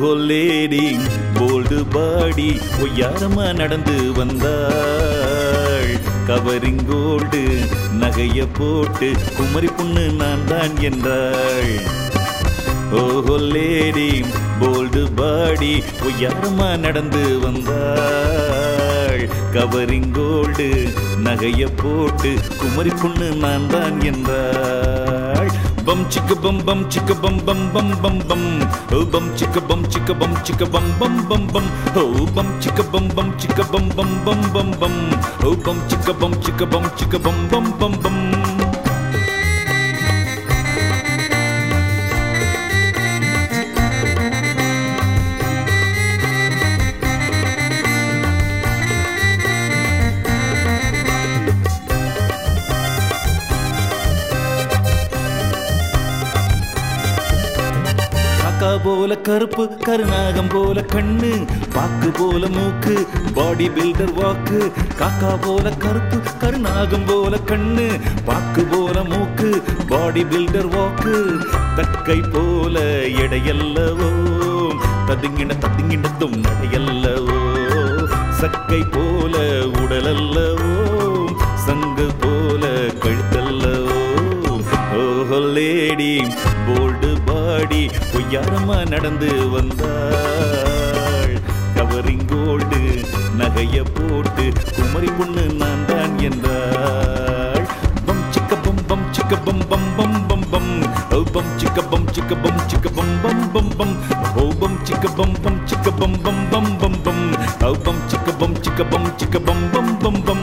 ஓஹோ lady bold body ஒய்யாரமா நடந்து வந்தாள் கவரிங் கோல்டு நகைய போட்டு குமரி பொண்ணு நான் தான் என்றாள் ஓஹோ லேடி போல்டு பாடி ஒய்யாரமா நடந்து வந்தாள் கவரிங் கோல்டு நகைய போட்டு குமரி பொண்ணு நான் தான் என்றாள் பம் சிக்க பம் பம் சிக்க பம் பம் பம் பம் பம் ஓ பம் சிக்க பம் சிக்க பம் சிக்க பம் பம் பம் பம் ஓ பம் சிக்க பம் பம் சிக்க பம் பம் பம் பம் பம் ஓ பம் சிக்க பம் சிக்க பம் சிக்க பம் பம் பம் பம் காக்கா போல கருப்பு கருநாகம் போல கண்ணு பாக்கு போல மூக்கு பாடி பில்டர் வாக்கு காக்கா போல கருப்பு கருநாகம் போல கண்ணு பாக்கு போல மூக்கு பாடி பில்டர் வாக்கு தக்கை போல எடையல்லவோ ததுங்கின ததுங்கின தும் நடையல்லவோ சக்கை போல உடலல்லவோ சங்கு போல கழுத்தல்லவோ ஓஹோ லேடி போல்டு பாடி பொய்யாரமா நடந்து வந்தாள் கவரிங் கோல்டு நகைய போட்டு குமரி பொண்ணு நான் தான் என்றாள் பம் சிக்க பம் பம் சிக்க பம் பம் பம் பம் பம் ஓ பம் சிக்க பம் சிக்க பம் சிக்க பம் பம் பம் பம் ஓ பம் சிக்க பம் பம் சிக்க பம் பம் பம் பம் பம் ஓ பம் சிக்க பம் சிக்க பம் சிக்க பம் பம் பம் பம்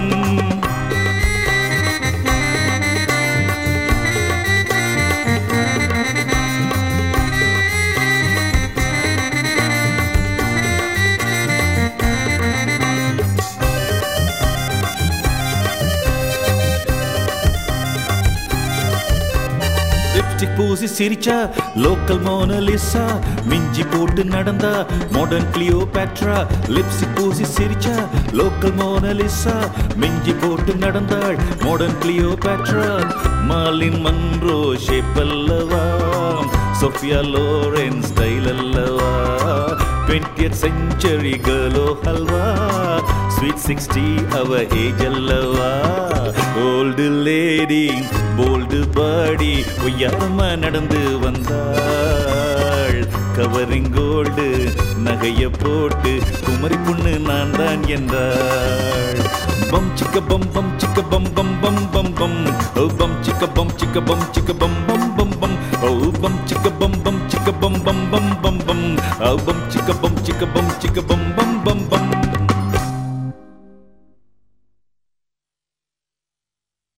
லிப்ஸ்டிக் பூசி சிரிச்சா லோக்கல் மோனலிசா மிஞ்சி போட்டு நடந்தா மாடர்ன் கிளியோபேட்ரா லிப்ஸ்டிக் பூசி சிரிச்சா லோக்கல் மோனலிசா மிஞ்சி போட்டு நடந்தாள் modern Cleopatra Marilyn Monroe shape அல்லவா சோஃபியா லோரென் ஸ்டைல் அல்லவா டுவெண்டியத் செஞ்சுரி கேர்லோ ஹல்வா ஸ்வீட் சிக்ஸ்டி அவ ஏஜ் அல்லவா ஓல்டு லேடி போல்டு பாடி ஒய்யாரமா நடந்து வந்தாள் கவரிங் கோல்டு நகைய போட்டு குமரி பொண்ணு நான் தான் என்றாள் பம் சிக்க பம் பம் சிக்க பம் பம் பம் பம் பம் ஓ பம் சிக்க பம் சிக்க பம் சிக்க பம் பம் பம் பம் ஓ பம் சிக்க பம் பம் சிக்க பம் பம் பம் பம் பம் ஓ பம் சிக்க பம் சிக்க பம் சிக்க பம் பம் பம் பம்